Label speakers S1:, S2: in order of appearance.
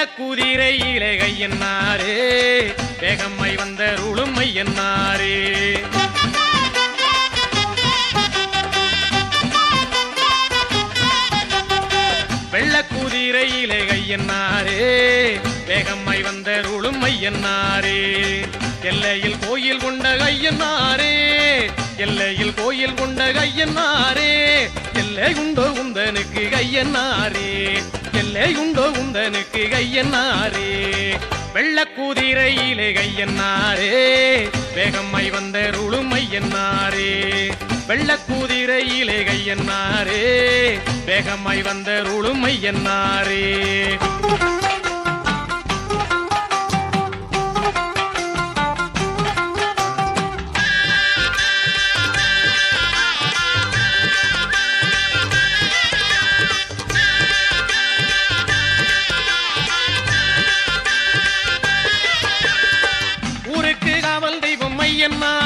S1: வெள்ளக்குதிரையிலே கையன்னாரே வேகம்மை வந்த ருளுமை என்னாரே வெள்ளக்குதிரையிலே கையன்னாரே வேகம்மை வந்த ருளுமை என்னாரே எல்லையில் கோயில் கொண்ட கையன்னாரே எல்லையில் கோயில் கொண்ட கையன்னாரே எல்லை உண்டோ உந்தனுக்கு கையன்னாரே எல்லை உண்டோ உந்தனுக்கு கையன்னாரே வெள்ளக்குதிரையிலே கையன்னாரே வேகம்மை வந்த ருளுமை என்னாரே வெள்ளக்குதிரையிலே கையன்னாரே வேகம்மை வந்த ருளுமை என்னாரே ஊருக்கு காவல் தெய்வம் ஐயன்னாரே